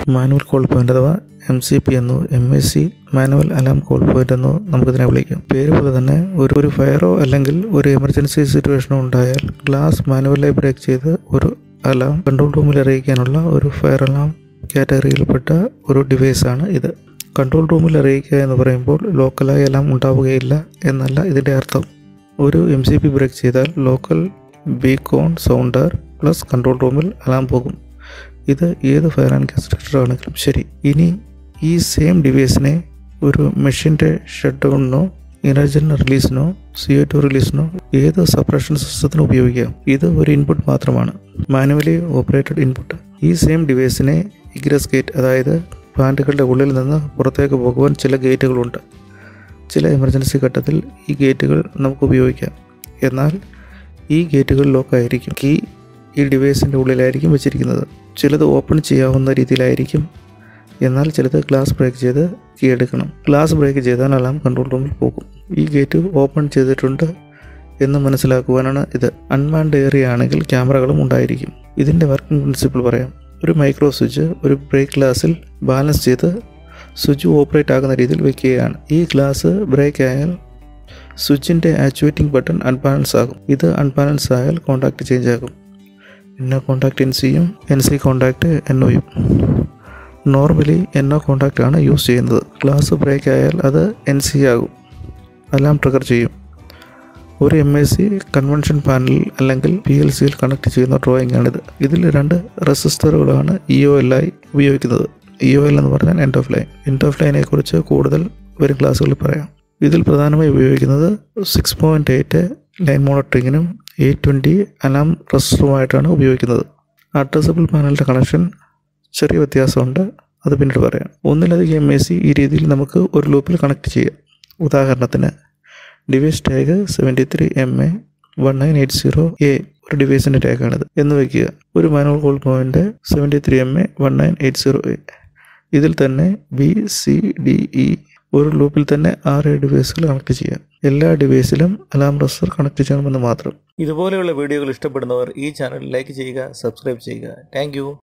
manual call point അഥവാ M C P എന്നോ M S C manual alarm call point എന്നോ നമുക്കിതിനെ വിളിക്കാം പേര് പോലെ തന്നെ ഒരു ഒരു ഫയറോ അല്ലെങ്കിൽ ഒരു എമർജൻസി സിറ്റുവേഷനോ ഉണ്ടായാൽ ഗ്ലാസ് മാനുവലായി ബ്രേക്ക് ചെയ്ത് ഒരു അലാം കൺട്രോൾ റൂമിൽ അറിയിക്കാനുള്ള ഒരു ഫയർ അലാം കാറ്റഗറിയിൽപ്പെട്ട ഒരു ഡിവൈസാണ് ഇത് കൺട്രോൾ റൂമിൽ അറിയിക്കുക എന്ന് പറയുമ്പോൾ ലോക്കലായി അലാം ഉണ്ടാവുകയില്ല എന്നല്ല ഇതിൻ്റെ അർത്ഥം ഒരു എം സി പി ബ്രേക്ക് ചെയ്താൽ local beacon sounder plus control റൂമിൽ അലാം പോകും ഇത് ഏത് ഫയർ ആൻഡ് കൺസ്ട്രക്ടർ ആണെങ്കിലും ശരി ഇനി ഈ സെയിം ഡിവൈസിനെ ഒരു മെഷീൻ്റെ ഷട്ട് ഡൗണിനോ ഇനർജൻ റിലീസിനോ സി ഒ ടു റിലീസിനോ ഏത് സപ്രഷൻ സിസ്റ്റത്തിനും ഉപയോഗിക്കാം ഇത് ഒരു ഇൻപുട്ട് മാത്രമാണ് മാനുവലി ഓപ്പറേറ്റഡ് ഇൻപുട്ട് ഈ സെയിം ഡിവൈസിനെ ഇഗ്രസ് ഗേറ്റ് അതായത് പ്ലാന്റുകളുടെ ഉള്ളിൽ നിന്ന് പുറത്തേക്ക് പോകുവാൻ ചില ഗേറ്റുകളുണ്ട് ചില എമർജൻസി ഘട്ടത്തിൽ ഈ ഗേറ്റുകൾ നമുക്ക് ഉപയോഗിക്കാം എന്നാൽ ഈ ഗേറ്റുകൾ ലോക്കായിരിക്കും കീ ഈ ഡിവൈസിൻ്റെ ഉള്ളിലായിരിക്കും വെച്ചിരിക്കുന്നത് ചിലത് ഓപ്പൺ ചെയ്യാവുന്ന രീതിയിലായിരിക്കും എന്നാൽ ചിലത് ഗ്ലാസ് ബ്രേക്ക് ചെയ്ത് കീ എടുക്കണം ഗ്ലാസ് ബ്രേക്ക് ചെയ്താൽ അലാം കൺട്രോൾ റൂമിൽ പോകും ഈ ഗേറ്റ് ഓപ്പൺ ചെയ്തിട്ടുണ്ട് എന്ന് മനസ്സിലാക്കുവാനാണ് ഇത് അൺമാൻഡ് ഏരിയ ആണെങ്കിൽ ക്യാമറകളും ഉണ്ടായിരിക്കും ഇതിൻ്റെ വർക്കിംഗ് പ്രിൻസിപ്പിൾ പറയാം ഒരു മൈക്രോ സ്വിച്ച് ഒരു ബ്രേക്ക് ഗ്ലാസ്സിൽ ബാലൻസ് ചെയ്ത് സ്വിച്ച് ഓപ്പറേറ്റ് ആകുന്ന രീതിയിൽ വെക്കുകയാണ് ഈ ഗ്ലാസ് ബ്രേക്ക് ആയാൽ സ്വിച്ചിൻ്റെ ആക്ച്വേറ്റിംഗ് ബട്ടൺ അൺബാലൻസ് ആകും ഇത് അൺബാലൻസ് ആയാൽ കോൺടാക്റ്റ് ചേഞ്ച് ആകും എൻ ഒ കോൺടാക്റ്റ് എൻ സിയും എൻ സി കോൺടാക്റ്റ് എൻ ഒയും നോർമലി എൻ ഒ കോൺടാക്റ്റ് ആണ് യൂസ് ചെയ്യുന്നത് ഗ്ലാസ് ബ്രേക്ക് ആയാൽ അത് എൻ സി ആകും അലാം ട്രിഗർ ചെയ്യും ഒരു എം എസ് സി കൺവെൻഷൻ പാനലിൽ അല്ലെങ്കിൽ പി എൽ സിയിൽ കണക്ട് ചെയ്യുന്ന ഡ്രോയിങ് ആണിത് ഇതിൽ രണ്ട് റെസിസ്റ്ററുകളാണ് ഇ ഒ എൽ ആയി ഉപയോഗിക്കുന്നത് ഇ ഒ എൽ എന്ന് പറഞ്ഞാൽ end of line end of ലൈനെ കുറിച്ച് കൂടുതൽ വരും ക്ലാസ്സുകളിൽ പറയാം ഇതിൽ പ്രധാനമായി ഉപയോഗിക്കുന്നത് സിക്സ് പോയിൻറ്റ് എയ്റ്റ് ലൈൻ മോണിറ്ററിങ്ങിനും എയ്റ്റ് ട്വൻറ്റി അലാം റെസിസ്റ്ററുമായിട്ടാണ് ഉപയോഗിക്കുന്നത് അഡ്രസ്സബിൾ പാനലിൻ്റെ കണക്ഷൻ ചെറിയ വ്യത്യാസമുണ്ട് അത് പിന്നീട് പറയാം ഒന്നിലധികം എം എ സി ഈ രീതിയിൽ നമുക്ക് ഒരു ലൂപ്പിൽ കണക്ട് ചെയ്യാം ഉദാഹരണത്തിന് device tag seventy three M A one nine eight zero A ഒരു ഡിവൈസിൻ്റെ ടാഗാണിത് എന്ന് വയ്ക്കുക ഒരു manual call point seventy three M A one nine eight zero A ഇതിൽ തന്നെ ബി സി ഡി ഇ ഒരു ലൂപ്പിൽ തന്നെ ആറ് ഡിവൈസുകൾ കണക്ട് ചെയ്യാം എല്ലാ ഡിവൈസിലും അലാം റെസിസ്റ്റർ കണക്ട് ചെയ്യണമെന്ന് മാത്രം ഇതുപോലെയുള്ള വീഡിയോകൾ ഇഷ്ടപ്പെടുന്നവർ ഈ ചാനൽ ലൈക്ക് ചെയ്യുക സബ്സ്ക്രൈബ് ചെയ്യുക താങ്ക്